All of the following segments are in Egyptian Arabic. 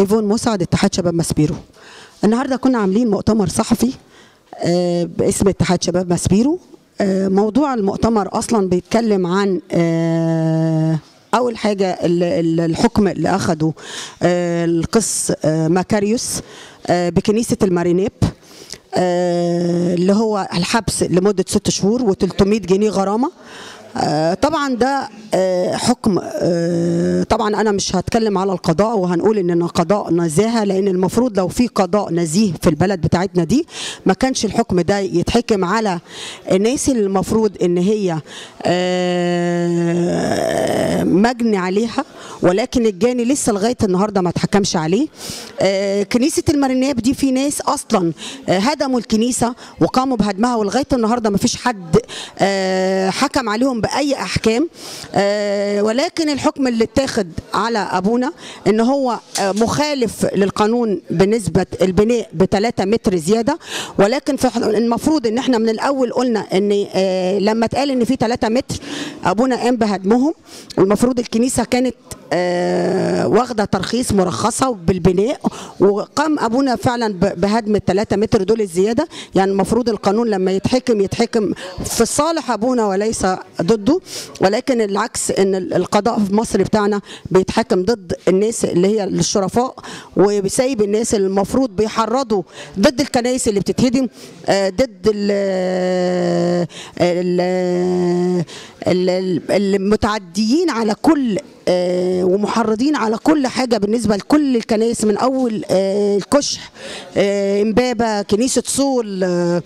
ايفون مسعد اتحاد شباب ماسبيرو النهارده كنا عاملين مؤتمر صحفي آه، باسم اتحاد شباب ماسبيرو آه، موضوع المؤتمر اصلا بيتكلم عن آه، اول حاجه ال- ال- الحكم اللي اخده آه، القس آه، ماكاريوس آه، بكنيسه المارينيب آه، اللي هو الحبس لمده ست شهور و300 جنيه غرامه آه، طبعا ده آه، حكم آه، طبعا انا مش هتكلم على القضاء وهنقول ان القضاء نزاهه لان المفروض لو في قضاء نزيه في البلد بتاعتنا دي ما كانش الحكم ده يتحكم على الناس اللي المفروض ان هي آه، مجني عليها ولكن الجاني لسه لغايه النهارده ما اتحكمش عليه آه، كنيسه الماريناب دي في ناس اصلا آه، هدموا الكنيسه وقاموا بهدمها ولغايه النهارده ما فيش حد آه، حكم عليهم باي احكام آه، ولكن الحكم اللي اتاخد على ابونا ان هو آه، مخالف للقانون بنسبه البناء ب 3 متر زياده ولكن في المفروض ان احنا من الاول قلنا ان آه، لما اتقال ان في 3 متر ابونا قام بهدمهم المفروض الكنيسه كانت آه، واخده ترخيص مرخصه بالبناء وقام ابونا فعلا ب- بهدم الثلاثة متر دول الزياده يعني المفروض القانون لما يتحكم يتحكم في صالح ابونا وليس ضده ولكن العكس ان ال- القضاء في مصر بتاعنا بيتحكم ضد الناس اللي هي الشرفاء وبيسيب الناس اللي المفروض بيحرضوا ضد الكنائس اللي بتتهدم آه، ضد ال ال- ال- المتعديين على كل آه، ومحرضين على كل حاجه بالنسبه لكل الكنائس من اول آه، الكشح آه، امبابه كنيسه صول آه،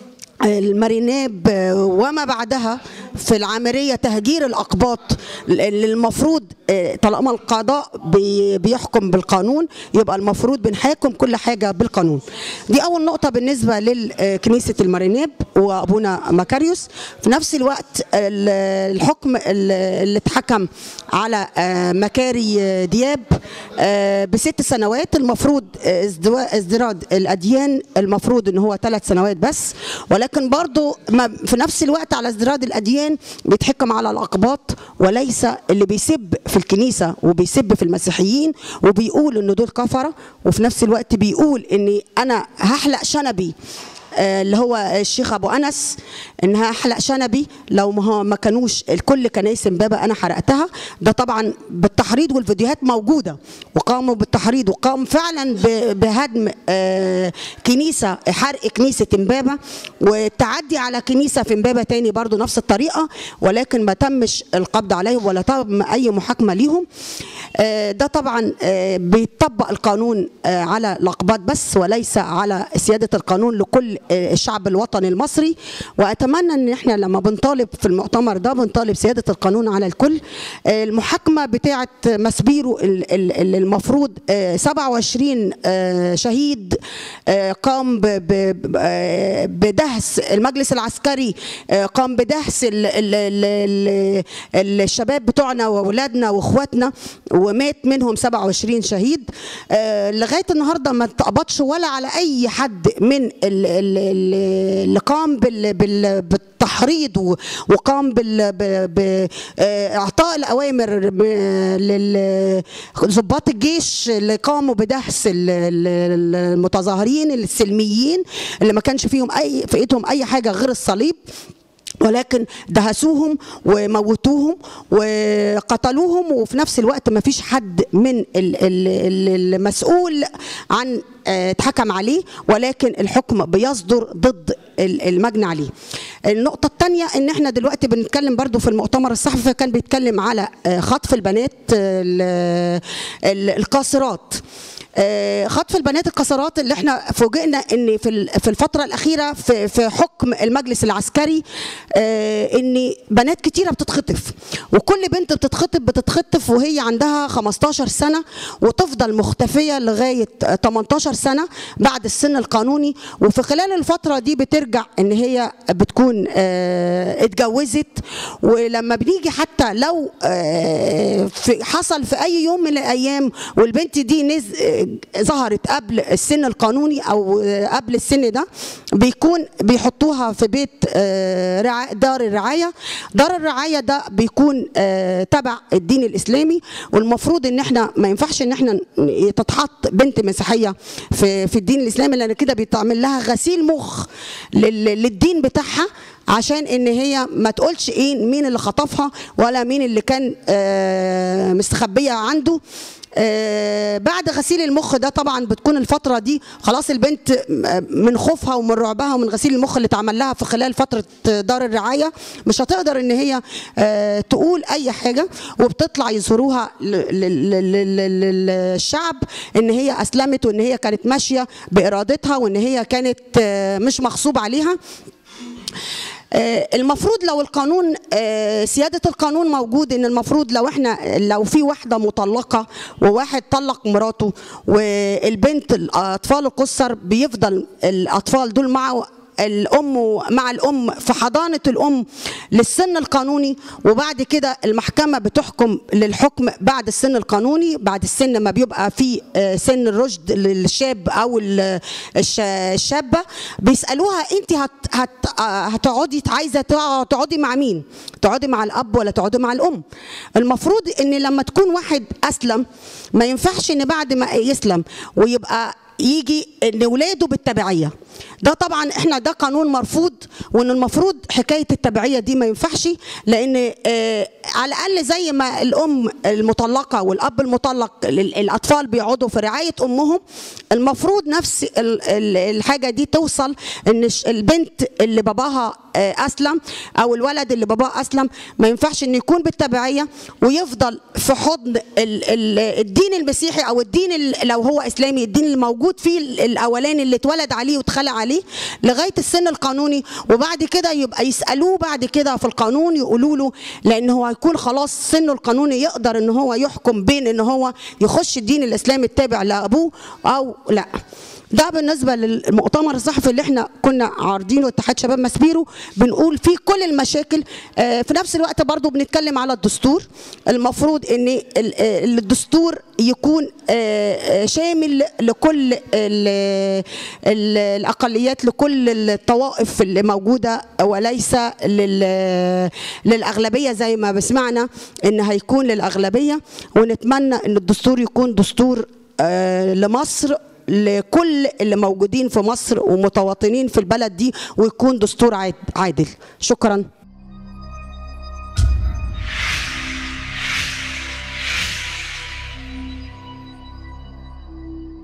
الماريناب آه، وما بعدها في العامرية تهجير الأقباط اللي المفروض آه، طالما القضاء بي- بيحكم بالقانون يبقى المفروض بنحاكم كل حاجة بالقانون دي أول نقطة بالنسبة لكنيسة الماريناب وأبونا مكاريوس في نفس الوقت ال- الحكم ال- اللي اتحكم على آه، مكاري آه، دياب آه، بست سنوات المفروض آه، ازدوا- ازدراج الأديان المفروض ان هو ثلاث سنوات بس ولكن برضو ما- في نفس الوقت على ازدراج الأديان بيتحكم على الأقباط وليس اللي بيسب في الكنيسة وبيسب في المسيحيين وبيقول ان دول كفرة وفي نفس الوقت بيقول ان انا هحلق شنبي آه، اللي هو الشيخ ابو انس انها احلق شنبي لو ما هو ما كانوش كل كنايس امبابه انا حرقتها ده طبعا بالتحريض والفيديوهات موجوده وقاموا بالتحريض وقام فعلا ب- بهدم آه، كنيسه حرق كنيسه امبابه والتعدي على كنيسه في امبابه تاني برضو نفس الطريقه ولكن ما تمش القبض عليهم ولا تم اي محاكمه ليهم آه، ده طبعا آه، بيطبق القانون آه، على الاقباط بس وليس على سياده القانون لكل آه، الشعب الوطني المصري واتمنى ان احنا لما بنطالب في المؤتمر ده بنطالب سياده القانون على الكل آه، المحاكمه بتاعه مسبيرو ال- ال- ال- المفروض آه، 27 آه، شهيد آه، قام ب- ب- ب- آه، بدهس المجلس العسكري آه، قام بدهس ال- ال- ال- ال- الشباب بتوعنا واولادنا واخواتنا ومات منهم 27 شهيد آه، لغايه النهارده ما اتقبضش ولا على اي حد من ال- ال- ال- اللي قام بال- بال- بالتحريض و- وقام باعطاء الاوامر لضباط الجيش اللي قاموا بدهس ال- ال- المتظاهرين السلميين اللي ما كانش فيهم اي في ايدهم اي حاجه غير الصليب ولكن دهسوهم وموتوهم وقتلوهم وفي نفس الوقت ما فيش حد من ال- ال- ال- المسؤول عن آه، اتحكم عليه ولكن الحكم بيصدر ضد ال- المجني عليه النقطة الثانية ان احنا دلوقتي بنتكلم برضو في المؤتمر الصحفي كان بيتكلم على آه، خطف البنات آه، ال- ال- القاصرات آه، خطف البنات القاصرات اللي احنا فوجئنا ان في ال- في الفتره الاخيره في في حكم المجلس العسكري آه، ان بنات كتيره بتتخطف وكل بنت بتتخطف بتتخطف وهي عندها 15 سنه وتفضل مختفيه لغايه 18 سنه بعد السن القانوني وفي خلال الفتره دي بترجع ان هي بتكون آه، اتجوزت ولما بنيجي حتى لو آه، في حصل في اي يوم من الايام والبنت دي نز ظهرت قبل السن القانوني او قبل السن ده بيكون بيحطوها في بيت آه، رعا- دار الرعايه دار الرعايه ده بيكون آه، تبع الدين الاسلامي والمفروض ان احنا ما ينفعش ان احنا ن- تتحط بنت مسيحيه في في الدين الاسلامي لان كده بيتعمل لها غسيل مخ لل- للدين بتاعها عشان ان هي ما تقولش ايه مين اللي خطفها ولا مين اللي كان آه، مستخبيه عنده آه، بعد غسيل المخ ده طبعا بتكون الفتره دي خلاص البنت م- من خوفها ومن رعبها ومن غسيل المخ اللي اتعمل لها في خلال فتره دار الرعايه مش هتقدر ان هي آه، تقول اي حاجه وبتطلع يظهروها ل- ل- ل- ل- ل- للشعب ان هي اسلمت وان هي كانت ماشيه بارادتها وان هي كانت آه، مش مغصوب عليها آه، المفروض لو القانون آه، سيادة القانون موجود ان المفروض لو احنا لو في واحدة مطلقة وواحد طلق مراته والبنت الاطفال القصر بيفضل الاطفال دول معه الام مع الام في حضانه الام للسن القانوني وبعد كده المحكمه بتحكم للحكم بعد السن القانوني بعد السن ما بيبقى في آه، سن الرشد للشاب او ال- الش- الشابه بيسالوها انت هت هت آه، هتقعدي عايزه تقع- تقعدي مع مين تقعدي مع الاب ولا تقعدي مع الام المفروض ان لما تكون واحد اسلم ما ينفعش ان بعد ما يسلم ويبقى يجي ان ولاده بالتبعيه ده طبعا احنا ده قانون مرفوض وان المفروض حكايه التبعيه دي ما ينفعش لان آه على الاقل زي ما الام المطلقه والاب المطلق ال- الاطفال بيقعدوا في رعايه امهم المفروض نفس ال- ال- الحاجه دي توصل ان الش- البنت اللي باباها آه، اسلم او الولد اللي باباه اسلم ما ينفعش انه يكون بالتبعيه ويفضل في حضن ال- ال- الدين المسيحي او الدين ال- لو هو اسلامي الدين الموجود فيه ال- الاولاني اللي اتولد عليه واتخلق عليه لغايه السن القانوني وبعد كده يبقى يسالوه بعد كده في القانون يقولوا له لان هو هيكون خلاص سنه القانوني يقدر ان هو يحكم بين ان هو يخش الدين الاسلامي التابع لابوه او لا ده بالنسبه للمؤتمر الصحفي اللي احنا كنا عارضينه اتحاد شباب مسبيرو بنقول فيه كل المشاكل آه، في نفس الوقت برضو بنتكلم على الدستور المفروض ان ال- آه، الدستور يكون آه، آه، شامل لكل ال- ال- الاقليات لكل الطوائف اللي موجوده وليس لل- للاغلبيه زي ما بسمعنا ان هيكون للاغلبيه ونتمنى ان الدستور يكون دستور آه، لمصر لكل اللي موجودين في مصر ومتواطنين في البلد دي ويكون دستور عاد- عادل شكرا